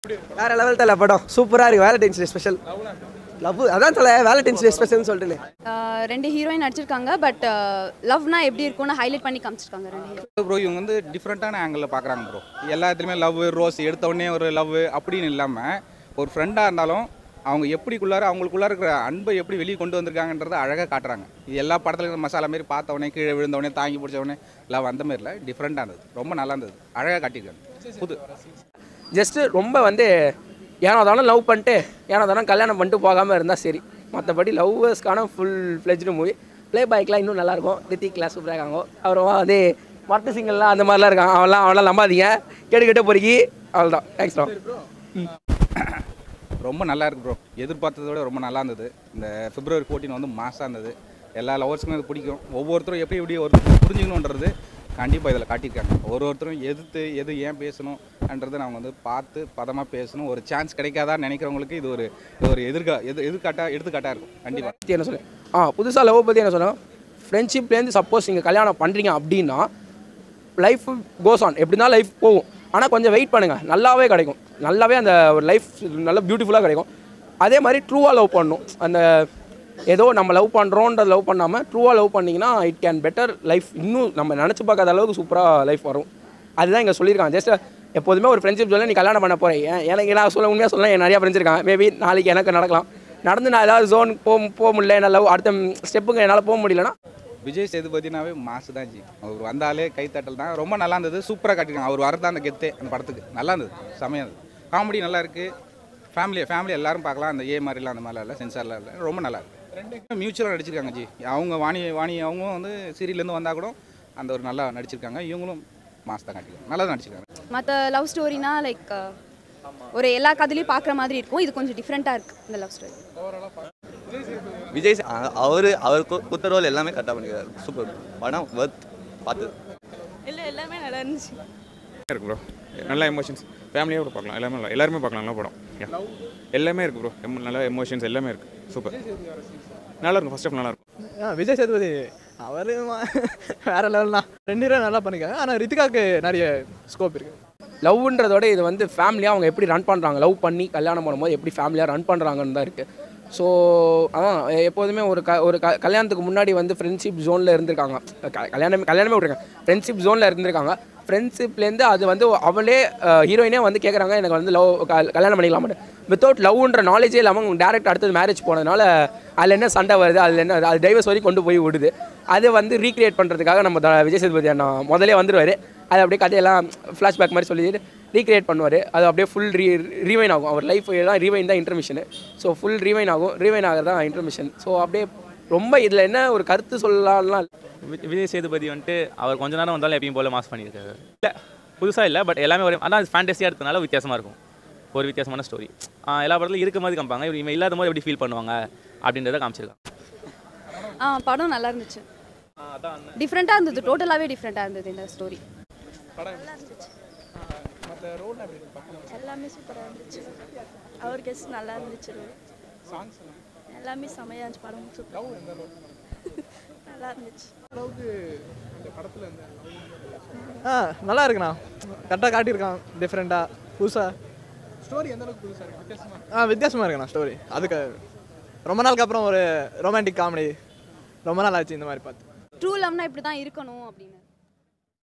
வேற லெவல் தலை படம் சூப்பராக இருக்கு வேலண்டைன்ஸ் டே ஸ்பெஷல் லவ் அதான் தலை வேலண்டைன்ஸ் டே ஸ்பெஷல்னு சொல்லிட்டு ஆஹ் ரெண்டு ஹீரோயின் நடிச்சிருக்காங்க பட் லவ்னா எப்படி இருக்கும்னு ஹைலைட் பண்ணி காமிச்சிருக்காங்க ரெண்டு ஹீரோ ப்ரோ இவங்க வந்து டிஃப்ரெண்ட்டான ஆங்கிளில் பார்க்குறாங்க ப்ரோ எல்லாத்துலேயுமே லவ் ரோஸ் எடுத்த உடனே ஒரு லவ் அப்படின்னு இல்லாமல் ஒரு ஃப்ரெண்டாக இருந்தாலும் அவங்க எப்படிக்குள்ளார அவங்களுக்குள்ளார இருக்கிற அன்பை எப்படி வெளியே கொண்டு வந்திருக்காங்கன்றதை அழகாக காட்டுறாங்க இது எல்லா படத்துல இருக்கிற மசாலா மாரி பார்த்த உடனே கீழே விழுந்த உடனே தாங்கி பிடிச்ச உடனே லவ் அந்த மாதிரி இல்லை டிஃப்ரெண்ட்டாக இருந்தது ரொம்ப நல்லா இருந்தது அழகாக காட்டியிருக்காங்க புது ஜஸ்ட்டு ரொம்ப வந்து ஏனோ தானே லவ் பண்ணிட்டு ஏனோ தானே கல்யாணம் பண்ணிட்டு போகாமல் இருந்தால் சரி மற்றபடி லவ்வர்ஸ்க்கான ஃபுல் ஃப்ளெஜ்டு மூவி ப்ளே பாய்க்கெலாம் இன்னும் நல்லாயிருக்கும் ரித்திக்லாம் சூப்பராக இருக்காங்க அப்புறமா வந்து மட்டு சிங்கல்லாம் அந்த மாதிரிலாம் இருக்கான் அவன்லாம் அவன்லாம் நம்பாதீங்க கேட்டு கேட்டு பொறுக்கி அவ்வளோதான் தேங்க்ஸ் தான் ரொம்ப நல்லா இருக்கு ப்ரோ எதிர்பார்த்ததை விட ரொம்ப நல்லா இருந்தது இந்த பிப்ரவரி 14 வந்து மாசாக இருந்தது எல்லா லவர்ஸுக்கும் இது பிடிக்கும் ஒவ்வொருத்தரும் எப்படி எப்படி ஒரு புரிஞ்சுக்கணுன்றது கண்டிப்பாக இதில் காட்டியிருக்காங்க ஒரு ஒருத்தரும் எதிர்த்து எது ஏன் பேசணும்ன்றதை நாங்கள் வந்து பார்த்து பதமாக பேசணும் ஒரு சான்ஸ் கிடைக்காதான்னு நினைக்கிறவங்களுக்கு இது ஒரு இது ஒரு எதிர்கா எது எதிர்காட்டா எடுத்துக்காட்டாக இருக்கும் கண்டிப்பாக பற்றி என்ன சொல்ல ஆ புதுசாக லவ் பற்றி என்ன சொல்லுவேன் ஃப்ரெண்ட்ஷிப்லேருந்து சப்போஸ் நீங்கள் கல்யாணம் பண்ணுறீங்க அப்படின்னா லைஃப் கோஸ் ஆன் எப்படி தான் லைஃப் போகும் ஆனால் கொஞ்சம் வெயிட் பண்ணுங்கள் நல்லாவே கிடைக்கும் நல்லாவே அந்த லைஃப் நல்லா பியூட்டிஃபுல்லாக கிடைக்கும் அதே மாதிரி ட்ரூவாக லவ் பண்ணணும் அந்த ஏதோ நம்ம லவ் பண்ணுறோன்ற லவ் பண்ணாமல் ட்ரூவாக லவ் பண்ணிங்கன்னா இட் கேன் பெட்டர் லைஃப் இன்னும் நம்ம நினச்சி பார்க்காத அளவுக்கு சூப்பராக லைஃப் வரும் அதுதான் இங்கே சொல்லியிருக்காங்க ஜஸ்ட் எப்போதுமே ஒரு ஃப்ரெண்ட்ஷிப் சொல்ல நீ கல்யாணம் பண்ண போகிறேன் ஏன் எனக்கு நான் சொல்ல உண்மையாக சொல்ல நிறையா ஃப்ரெண்ட்ஸ் இருக்காங்க மேபி நாளைக்கு எனக்கு நடக்கலாம் நடந்து நான் ஏதாவது ஜோன் போக போக முடியல என்னால் லவ் அடுத்த ஸ்டெப்புங்க என்னால் போக முடியலன்னா விஜய் சேதுபதினாவே மாசு தான் ஜி அவர் வந்தாலே கைத்தட்டல் தான் ரொம்ப நல்லா இருந்தது சூப்பராக காட்டியிருக்காங்க அவர் வரதான் அந்த கெத்தே அந்த படத்துக்கு நல்லா இருந்தது செமையாக இருந்தது காமெடி நல்லா இருக்கு ஃபேமிலி ஃபேமிலி எல்லாரும் பார்க்கலாம் அந்த ஏ மாதிரிலாம் அந்த மாதிரிலாம் இல்லை சென்சார்லாம் இல்லை ரொம்ப நல்லா இருக்கு ரெண்டு மியூச்சுவலாக நடிச்சிருக்காங்க ஜி அவங்க வாணி வாணி அவங்களும் வந்து சீரியல்லேருந்து வந்தால் கூட அந்த ஒரு நல்லா நடிச்சிருக்காங்க இவங்களும் மாஸ் தான் காட்டியிருக்காங்க நல்லா தான் நடிச்சிருக்காங்க மற்ற லவ் ஸ்டோரினா லைக் ஒரு எல்லா கதையிலையும் பார்க்குற மாதிரி இருக்கும் இது கொஞ்சம் டிஃப்ரெண்ட்டாக இருக்குது இந்த லவ் ஸ்டோரி விஜய் அவர் அவர் குத்த ரோல் எல்லாமே கரெக்டாக பண்ணிக்கிறார் சூப்பர் படம் ஒர்த் பார்த்தது இல்லை எல்லாமே நல்லா இருந்துச்சு இருக்கு ப்ரோ நல்ல எமோஷன்ஸ் ஃபேமிலியாக கூட பார்க்கலாம் எல்லாமே நல்லா எல்லாருமே பார்க்கலாம் நல்ல படம் Yeah. எல்லாமே இருக்கு ப்ரோ நல்ல எமோஷன்ஸ் எல்லாமே இருக்கு சூப்பர் நல்லா இருக்கும் ஃபர்ஸ்ட் ஆஃப் நல்லா இருக்கும் ஆ விஜய் சேதுபதி அவர் வேற லெவல் தான் ரெண்டு ஹீரோ நல்லா பண்ணிருக்காங்க ஆனால் ரித்திகாவுக்கு நிறைய ஸ்கோப் இருக்கு லவ்ன்றதோட இது வந்து ஃபேமிலியாக அவங்க எப்படி ரன் பண்ணுறாங்க லவ் பண்ணி கல்யாணம் பண்ணும்போது எப்படி ஃபேமிலியாக ரன் பண்ணுறாங்கன்னு தான் இருக்குது ஸோ அதான் எப்போதுமே ஒரு க ஒரு க கல்யாணத்துக்கு முன்னாடி வந்து ஃப்ரெண்ட்ஷிப் ஜோனில் இருந்திருக்காங்க க- கல்யாணம் கல்யாணமே விட்ருக்காங்க ஃப்ரெண்ட்ஷிப் ஜோனில் இருந்திருக்காங்க ஃப்ரெண்ட்ஷிப்லேருந்து அது வந்து அவளே ஹீரோயினே வந்து கேட்குறாங்க எனக்கு வந்து லவ் கல்யாணம் பண்ணிக்கலாமான்னு வித்தவுட் லவ்ன்ற நாலேஜே இல்லாமல் அவங்க டேரக்ட் அடுத்தது மேரேஜ் போனதுனால அதில் என்ன சண்டை வருது அதில் என்ன அது டைவர்ஸ் வரைக்கும் கொண்டு போய் விடுது அதை வந்து ரீக்ரியேட் பண்ணுறதுக்காக நம்ம த- விஜய் சேதுபதி அண்ணா முதலே வந்துருவார் அது அப்படியே கதையெல்லாம் ஃப்ளாஷ்பேக் மாதிரி சொல்லி ரீக்ரியேட் பண்ணுவார் அது அப்படியே ஃபுல் ரீ ரீவைன் ஆகும் அவர் லைஃப் தான் ரீவைன் தான் இன்டர்மிஷனு ஸோ ஃபுல் ரீவைன் ஆகும் ரீவைன் ஆகிறது தான் இன்டர்மிஷன் ஸோ அப்படியே ரொம்ப இதில் என்ன ஒரு கருத்து சொல்லலாம்லாம் வி- விஜய் சேதுபதி வந்துட்டு அவர் கொஞ்ச நேரம் வந்தாலும் எப்பயும் போல மாஸ் பண்ணியிருக்காரு இல்லை புதுசாக இல்லை பட் எல்லாமே ஒரு ஆனால் ஃபேண்டஸியாக எடுத்தனால வித்தியாசமாக இருக்கும் ஒரு வித்தியாசமான ஸ்டோரி எல்லா படத்துலையும் இருக்க மாதிரி காமிப்பாங்க இவர் இவன் இல்லாத போது எப்படி ஃபீல் பண்ணுவாங்க அப்படின்றத காமிச்சிருக்காங்க ஆ படம் நல்லா இருந்துச்சு டிஃப்ரெண்ட்டாக இருந்தது டோட்டலாகவே டிஃப்ரெண்ட்டாக இருந்தது இந்த ஸ்டோரி எல்லாமே சூப்பராக இருந்துச்சு அவர் கெஸ்ட் நல்லா இருந்துச்சு எல்லாமே செமையாக இருந்துச்சு படம் சூப்பர் நல்லா இருந்துச்சு ஆ நல்லா இருக்குண்ணா கரெக்டாக காட்டியிருக்கான் டிஃப்ரெண்ட்டாக புதுசாக ஸ்டோரி எந்த அளவுக்கு புதுசாக இருக்கு வித்தியாசமாக ஆ வித்தியாசமாக இருக்குண்ணா ஸ்டோரி அதுக்கு ரொம்ப நாளுக்கு அப்புறம் ஒரு ரொமான்டிக் காமெடி ரொம்ப நாள் ஆச்சு இந்த மாதிரி பார்த்து ட்ரூ லவ்னா இப்படி தான் இருக்கணும் அப்படின்னு